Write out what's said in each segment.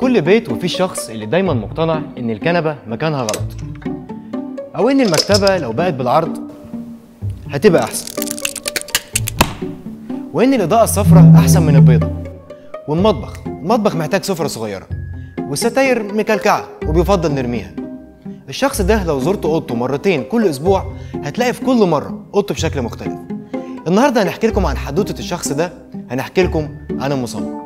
كل بيت وفيه الشخص اللي دايما مقتنع ان الكنبه مكانها غلط او ان المكتبه لو بقت بالعرض هتبقى احسن وان الاضاءه الصفراء احسن من البيضه والمطبخ المطبخ محتاج سفره صغيره والستاير مكلكعه وبيفضل نرميها الشخص ده لو زرت اوضته مرتين كل اسبوع هتلاقي في كل مره اوضته بشكل مختلف النهارده هنحكي لكم عن حدوته الشخص ده هنحكي لكم عن المصمم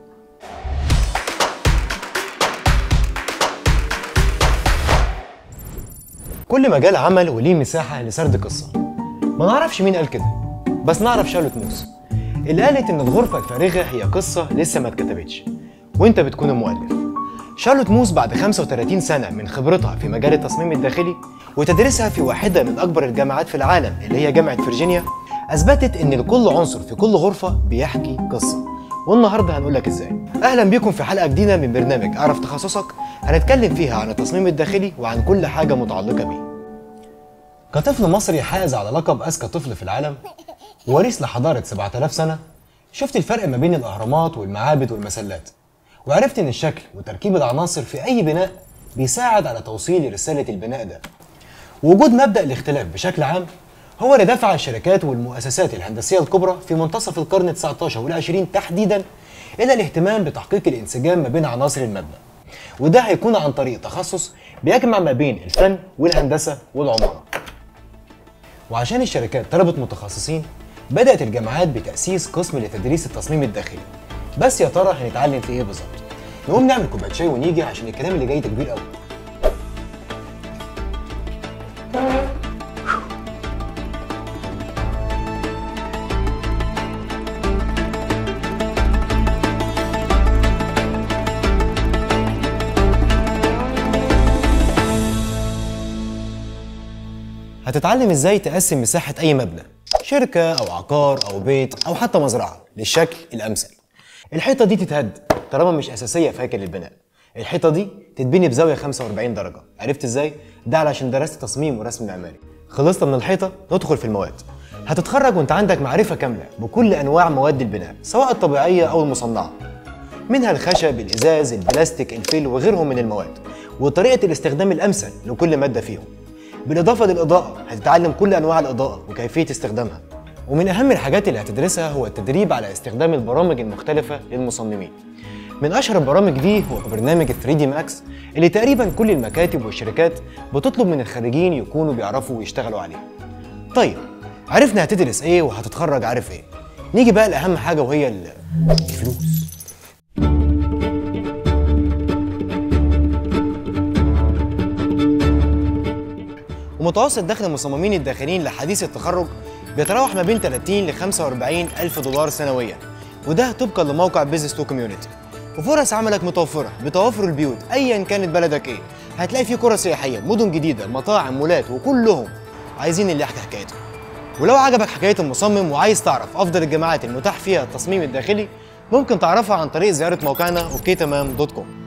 كل مجال عمل وليه مساحة لسرد قصة ما نعرفش مين قال كده بس نعرف شارلوت موس اللي قالت إن الغرفة الفارغة هي قصة لسه ما اتكتبتش وأنت بتكون المؤلف شارلوت موس بعد 35 سنة من خبرتها في مجال التصميم الداخلي وتدريسها في واحدة من أكبر الجامعات في العالم اللي هي جامعة فرجينيا أثبتت إن لكل عنصر في كل غرفة بيحكي قصة والنهارده هنقول لك ازاي اهلا بيكم في حلقه جديده من برنامج اعرف تخصصك هنتكلم فيها عن التصميم الداخلي وعن كل حاجه متعلقه بيه كطفل مصري حائز على لقب اذكى طفل في العالم ووريث لحضاره 7000 سنه شفت الفرق ما بين الاهرامات والمعابد والمسلات وعرفت ان الشكل وتركيب العناصر في اي بناء بيساعد على توصيل رساله البناء ده وجود مبدا الاختلاف بشكل عام هو اللي دفع الشركات والمؤسسات الهندسيه الكبرى في منتصف القرن 19 والعشرين تحديدا الى الاهتمام بتحقيق الانسجام ما بين عناصر المبنى وده هيكون عن طريق تخصص بيجمع ما بين الفن والهندسه والعماره وعشان الشركات طلبت متخصصين بدات الجامعات بتاسيس قسم لتدريس التصميم الداخلي بس يا ترى هنتعلم في ايه بالظبط نقوم نعمل كوبايه شاي ونيجي عشان الكلام اللي جاي ده كبير قوي هتتعلم ازاي تقسم مساحة أي مبنى شركة أو عقار أو بيت أو حتى مزرعة للشكل الأمثل الحيطة دي تتهد طالما مش أساسية في هيكل البناء الحيطة دي تتبني بزاوية 45 درجة عرفت ازاي؟ ده علشان درست تصميم ورسم معماري خلصت من الحيطة ندخل في المواد هتتخرج وانت عندك معرفة كاملة بكل أنواع مواد البناء سواء الطبيعية أو المصنعة منها الخشب الإزاز البلاستيك الفيل وغيرهم من المواد وطريقة الاستخدام الأمثل لكل مادة فيهم بالإضافة للإضاءة هتتعلم كل أنواع الإضاءة وكيفية استخدامها ومن أهم الحاجات اللي هتدرسها هو التدريب على استخدام البرامج المختلفة للمصممين من أشهر البرامج دي هو برنامج 3 دي ماكس اللي تقريبا كل المكاتب والشركات بتطلب من الخريجين يكونوا بيعرفوا يشتغلوا عليه طيب عرفنا هتدرس ايه وهتتخرج عارف ايه نيجي بقى لأهم حاجة وهي ال- الفلوس ومتوسط دخل المصممين الداخليين لحديث التخرج بيتراوح ما بين 30 ل 45 ألف دولار سنويا وده طبقا لموقع بيزنس تو كوميونتي وفرص عملك متوفرة بتوافر البيوت أيا كانت بلدك إيه هتلاقي في قرى سياحية مدن جديدة مطاعم مولات وكلهم عايزين اللي يحكي حكايته ولو عجبك حكاية المصمم وعايز تعرف أفضل الجامعات المتاح فيها التصميم الداخلي ممكن تعرفها عن طريق زيارة موقعنا اوكي تمام دوت كوم